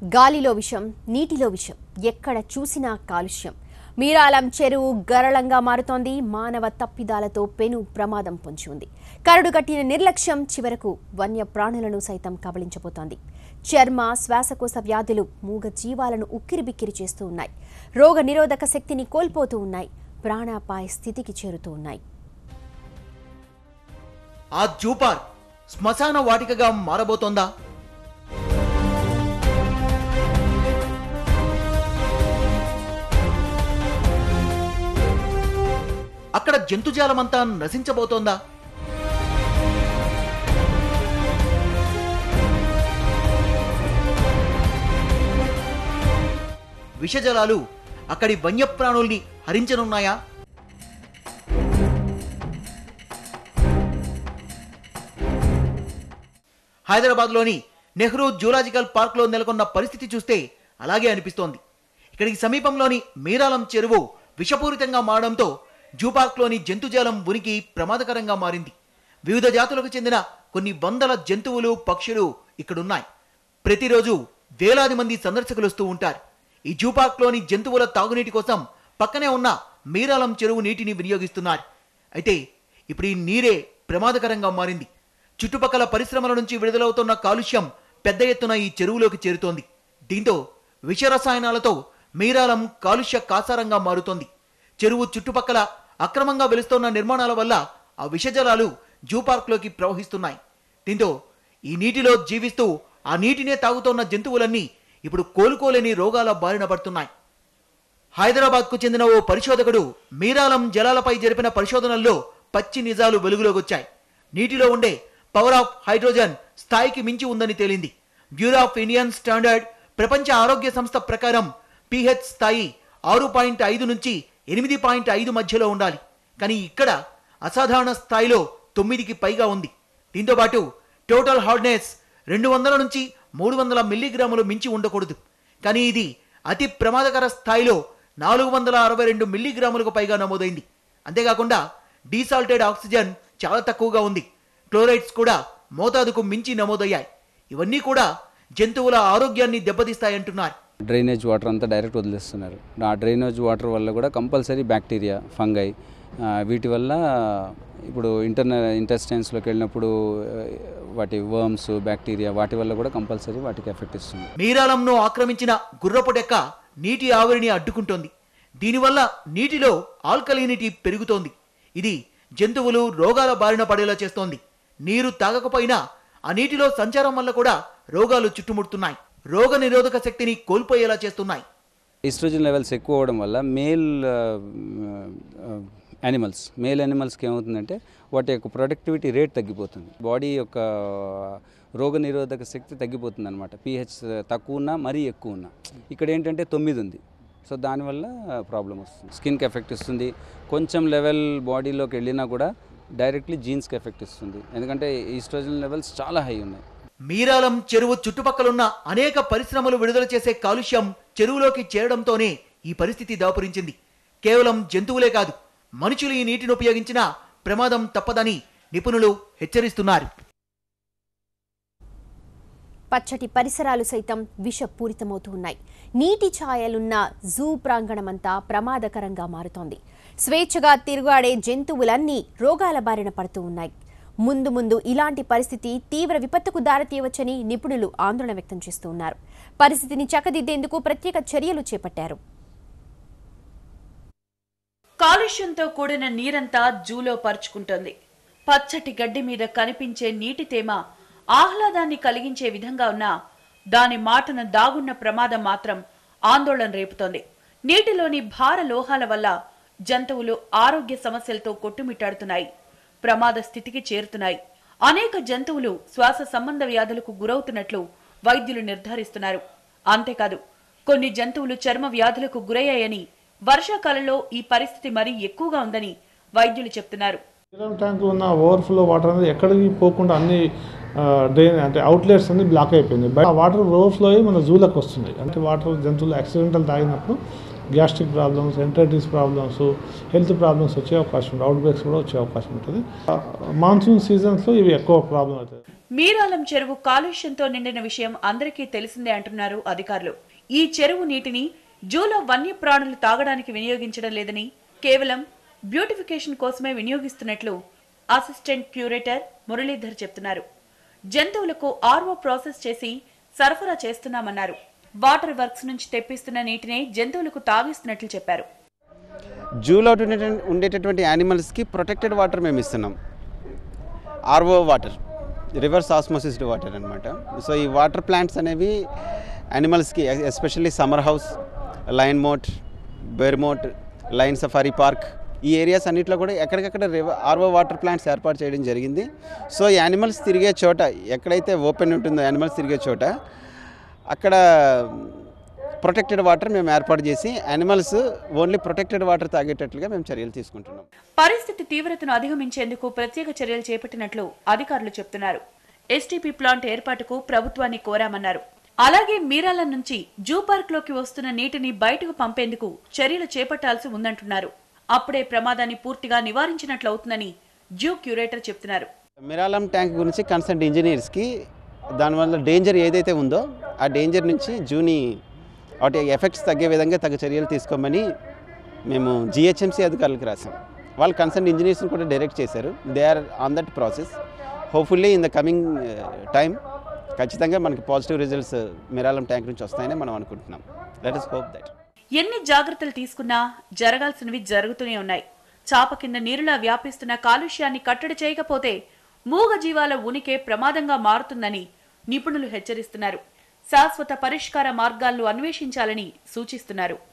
గాలిలో విషం నీటిలో విషం ఎక్కడ చూసినా కాలుష్యం మీరాలం చెరువు గరళంగా మారుతోంది మానవ తప్పిదాలతో పెను ప్రమాదం పొంచి ఉంది కరడు కట్టిన నిర్లక్ష్యం చివరకు వన్య ప్రాణులను సైతం కబళించబోతోంది చర్మ శ్వాసకోశ వ్యాధులు మూగ జీవాలను ఉక్కిరిబిక్కిరి చేస్తూ ఉన్నాయి రోగ నిరోధక శక్తిని కోల్పోతూ ఉన్నాయి ప్రాణాపాయ స్థితికి చేరుతూ ఉన్నాయి ఆ జూపార్ శ్మశాన వాటికగా మారబోతోందా అక్కడ జంతుజాలమంతా నశించబోతోందా విషజలాలు అక్కడి వన్యప్రాణుల్ని హరించనున్నాయా హైదరాబాద్లోని నెహ్రూ జూలాజికల్ పార్క్లో నెలకొన్న పరిస్థితి చూస్తే అలాగే అనిపిస్తోంది ఇక్కడికి సమీపంలోని మీరాలం చెరువు విషపూరితంగా మారడంతో జూ పార్క్లోని జంతుజాలం ఉనికి ప్రమాదకరంగా మారింది వివిధ జాతులకు చెందిన కొన్ని వందల జంతువులు పక్షులు ఇక్కడున్నాయి ప్రతిరోజు వేలాది మంది సందర్శకులు వస్తూ ఉంటారు ఈ జూ పార్క్లోని జంతువుల తాగునీటి కోసం పక్కనే ఉన్న మీరాలం చెరువు నీటిని వినియోగిస్తున్నారు అయితే ఇప్పుడు ఈ నీరే ప్రమాదకరంగా మారింది చుట్టుపక్కల పరిశ్రమల నుంచి విడుదలవుతున్న కాలుష్యం పెద్ద ఎత్తున ఈ చెరువులోకి చేరుతోంది దీంతో విషరసాయనాలతో మీరాలం కాలుష్య కాసారంగా మారుతోంది చెరువు చుట్టుపక్కల అక్రమంగా వెలుస్తున్న నిర్మాణాల వల్ల ఆ విషజలాలు జూ పార్క్లోకి ప్రవహిస్తున్నాయి దీంతో ఈ నీటిలో జీవిస్తూ ఆ నీటినే తాగుతోన్న జంతువులన్నీ ఇప్పుడు కోలుకోలేని రోగాల బారిన పడుతున్నాయి హైదరాబాద్కు చెందిన ఓ పరిశోధకుడు మీరాలం జలాలపై జరిపిన పరిశోధనల్లో పచ్చి నిజాలు వెలుగులోకొచ్చాయి నీటిలో ఉండే పవర్ ఆఫ్ హైడ్రోజన్ స్థాయికి మించి ఉందని తేలింది బ్యూరో ఆఫ్ ఇండియన్ స్టాండర్డ్ ప్రపంచ ఆరోగ్య సంస్థ ప్రకారం పిహెచ్ స్థాయి ఆరు పాయింట్ ఐదు నుంచి ఎనిమిది పాయింట్ ఐదు మధ్యలో ఉండాలి కానీ ఇక్కడ అసాధారణ స్థాయిలో తొమ్మిదికి పైగా ఉంది దీంతో పాటు టోటల్ హార్డ్నెస్ రెండు వందల నుంచి మూడు వందల మిల్లీగ్రాములు మించి ఉండకూడదు కానీ ఇది అతి ప్రమాదకర స్థాయిలో నాలుగు వందల అరవై రెండు మిల్లీగ్రాములకు పైగా నమోదైంది అంతేకాకుండా డీసాల్టెడ్ ఆక్సిజన్ చాలా తక్కువగా ఉంది క్లోరైడ్స్ కూడా మోతాదుకు మించి నమోదయ్యాయి ఇవన్నీ కూడా జంతువుల ఆరోగ్యాన్ని దెబ్బతీస్తాయంటున్నారు డ్రైనేజ్ వాటర్ అంతా డైరెక్ట్ వదిలేస్తున్నారు ఆ డ్రైనేజ్ వాటర్ వల్ల కూడా కంపల్సరీ బ్యాక్టీరియా ఫంగై ఆ, వీటి వల్ల ఇప్పుడు ఇంటర్న ఇంటెస్టైన్స్లోకి వెళ్ళినప్పుడు ఆ, వాటి వర్మ్స్ బ్యాక్టీరియా వాటి వల్ల కూడా కంపల్సరీ వాటికి ఎఫెక్ట్ ఇస్తుంది మీరాలంను ఆక్రమించిన గుర్రపు డెక్క నీటి ఆవిరిని అడ్డుకుంటోంది దీనివల్ల నీటిలో ఆల్కలినిటీ పెరుగుతోంది ఇది జంతువులు రోగాల బారిన పడేలా చేస్తోంది నీరు తాగకపోయినా ఆ నీటిలో సంచారం వల్ల కూడా రోగాలు చుట్టుముడుతున్నాయి రోగ నిరోధక శక్తిని కోల్పోయేలా చేస్తున్నాయి ఈస్ట్రోజన్ లెవెల్స్ ఎక్కువ అవడం వల్ల మేల్ యానిమల్స్ మేల్ యానిమల్స్కి ఏమవుతుందంటే వాటి యొక్క ప్రొడక్టివిటీ రేట్ తగ్గిపోతుంది బాడీ యొక్క రోగ నిరోధక శక్తి తగ్గిపోతుంది అనమాట పీహెచ్ తక్కువ ఉన్నా మరీ ఎక్కువ ఉన్నా ఇక్కడ ఏంటంటే తొమ్మిది ఉంది సో దానివల్ల ప్రాబ్లం వస్తుంది స్కిన్కి ఎఫెక్ట్ ఇస్తుంది కొంచెం లెవెల్ బాడీలోకి వెళ్ళినా కూడా డైరెక్ట్లీ జీన్స్కి ఎఫెక్ట్ ఇస్తుంది ఎందుకంటే ఈస్ట్రోజన్ లెవెల్స్ చాలా హై ఉన్నాయి మీరాలం చెరువు చుట్టుపక్కలున్న అనేక పరిశ్రమలు విడుదల చేసే కాలుష్యం చెరువులోకి చేరడంతోనే ఈ పరిస్థితి దాపురించింది కేవలం జంతువులే కాదు మనుషులు ఈ నీటిని ఉపయోగించినా ప్రమాదం తప్పదని నిపుణులు హెచ్చరిస్తున్నారు పచ్చటి పరిసరాలు సైతం విషపూరితమవుతూ ఉన్నాయి నీటి ఛాయలున్న జూ ప్రాంగణమంతా ప్రమాదకరంగా మారుతోంది స్వేచ్ఛగా తిరుగాడే జంతువులన్నీ రోగాల బారిన పడుతూ ఉన్నాయి ముందు ముందు ఇలాంటి పరిస్థితి తీవ్ర విపత్తుకు దారితీయవచ్చని నిపుణులు ఆందోళన వ్యక్తం చేస్తూ ఉన్నారు పరిస్థితిని చక్కదిద్దేందుకు ప్రత్యేక చర్యలు చేపట్టారు కాలుష్యంతో కూడిన నీరంతా జూలో పరుచుకుంటోంది పచ్చటి గడ్డి మీద కనిపించే నీటి తేమ ఆహ్లాదాన్ని కలిగించే విధంగా ఉన్న దాని మాటన దాగున్న ప్రమాదం మాత్రం ఆందోళన రేపుతోంది నీటిలోని భార లోహాల వల్ల జంతువులు ఆరోగ్య సమస్యలతో కొట్టుమిట్టాడుతున్నాయి ప్రమాద స్థితికి చేరుతున్నాయి అనేక జంతువులు శ్వాస సంబంధ వ్యాధులకు గురవుతున్నట్లు వైద్యులు నిర్ధారిస్తున్నారు అంతేకాదు కొన్ని జంతువులు చర్మ వ్యాధులకు గురయ్యాయని వర్షాకాలంలో ఈ పరిస్థితి మరీ ఎక్కువగా ఉందని వైద్యులు చెప్తున్నారు నీలం ట్యాంకులో ఉన్న ఓవర్ఫ్లో వాటర్ అనేది ఎక్కడికి పోకుండా అన్ని డ్రైన్ అంటే అవుట్లెట్స్ అన్ని బ్లాక్ అయిపోయింది బట్ ఆ వాటర్ ఓవర్ఫ్లో అయ్యి మన జూలకు వస్తున్నాయి అంటే వాటర్ జంతువులు యాక్సిడెంటల్ తాగినప్పుడు gastric problems enteritis problems health problems వచ్చే అవకాశం ఉంటుంది అవుట్ బ్రేక్స్ కూడా వచ్చే అవకాశం ఉంటుంది మాన్సూన్ సీజన్స్లో ఇవి ఎక్కువ ప్రాబ్లం అవుతుంది మీరాలం చెరువు కాలుష్యంతో నిండిన విషయం అందరికీ తెలిసిందే అంటున్నారు అధికారులు ఈ చెరువు నీటిని జూలో వన్యప్రాణులు తాగడానికి వినియోగించడం లేదని కేవలం బ్యూటిఫికేషన్ కోసమే వినియోగిస్తున్నట్లు అసిస్టెంట్ క్యూరేటర్ మురళీధర్ చెప్తున్నారు జంతువులకు ఆర్ఓ ప్రాసెస్ చేసి సరఫరా చేస్తున్నామన్నారు వాటర్ వర్క్స్ నుంచి తెప్పిస్తున్న నీటినే జంతువులకు తాగిస్తున్నట్లు చెప్పారు జూలో ఉండేట- ఉండేటటువంటి యానిమల్స్కి ప్రొటెక్టెడ్ వాటర్ మేము ఇస్తున్నాం RO water reverse osmosised water అనమాట సో ఈ వాటర్ ప్లాంట్స్ అనేవి యానిమల్స్కి especially summer house line moat బెర్మోట్ లైన్ సఫారీ పార్క్ ఈ ఏరియాస్ అన్నింటిలో కూడా ఎక్కడికక్కడ రివ ఆర్ఓ వాటర్ ప్లాంట్స్ ఏర్పాటు చేయడం జరిగింది సో ఈ యానిమల్స్ తిరిగే చోట ఎక్కడైతే ఓపెన్ ఉంటుందో యానిమల్స్ తిరిగే చోట అక్కడ ప్రొటెక్టెడ్ వాటర్ మేము ఏర్పాటు చేసి యానిమల్స్ ఓన్లీ ప్రొటెక్టెడ్ వాటర్ తాగేటట్లుగా మేము చర్యలు తీసుకుంటున్నాం పరిస్థితి తీవ్రతను అధిగమించేందుకు ప్రత్యేక చర్యలు చేపట్టినట్లు అధికారులు చెప్తున్నారు ఎస్టీపీ ప్లాంట్ ఏర్పాటుకు ప్రభుత్వాన్ని కోరామన్నారు అలాగే మీరాల నుంచి జూ పార్క్ లోకి వస్తున్న నీటిని బయటకు పంపేందుకు చర్యలు చేపట్టాల్సి ఉందంటున్నారు అప్పుడే ప్రమాదాన్ని పూర్తిగా నివారించినట్లవుతుందని జూ క్యూరేటర్ చెప్తున్నారు మిరాలం ట్యాంక్ గురించి కన్సర్న్ ఇంజనీర్స్కి దానివల్ల డేంజర్ ఏదైతే ఉందో ఆ డేంజర్ నుంచి జూని వాటి ఎఫెక్ట్స్ తగ్గే విధంగా తగ్గ చర్యలు తీసుకోమని మేము జిహెచ్ఎంసీ అధికారులకు రాసాం వాళ్ళు కన్సర్న్ ఇంజనీర్స్ని కూడా డైరెక్ట్ చేశారు they are on that process hopefully in the coming time ఖచ్చితంగా మనకి పాజిటివ్ రిజల్ట్స్ మిరాలం ట్యాంక్ నుంచి వస్తాయని మనం అనుకుంటున్నాం లెట్ ఇస్ హోప్ దట్ ఎన్ని జాగ్రత్తలు తీసుకున్నా జరగాల్సినవి జరుగుతూనే ఉన్నాయి చాప కింద నీరులా వ్యాపిస్తున్న కాలుష్యాన్ని కట్టడి చేయకపోతే మూగ జీవాల ఉనికే ప్రమాదంగా మారుతుందని నిపుణులు హెచ్చరిస్తున్నారు శాశ్వత పరిష్కార మార్గాలను అన్వేషించాలని సూచిస్తున్నారు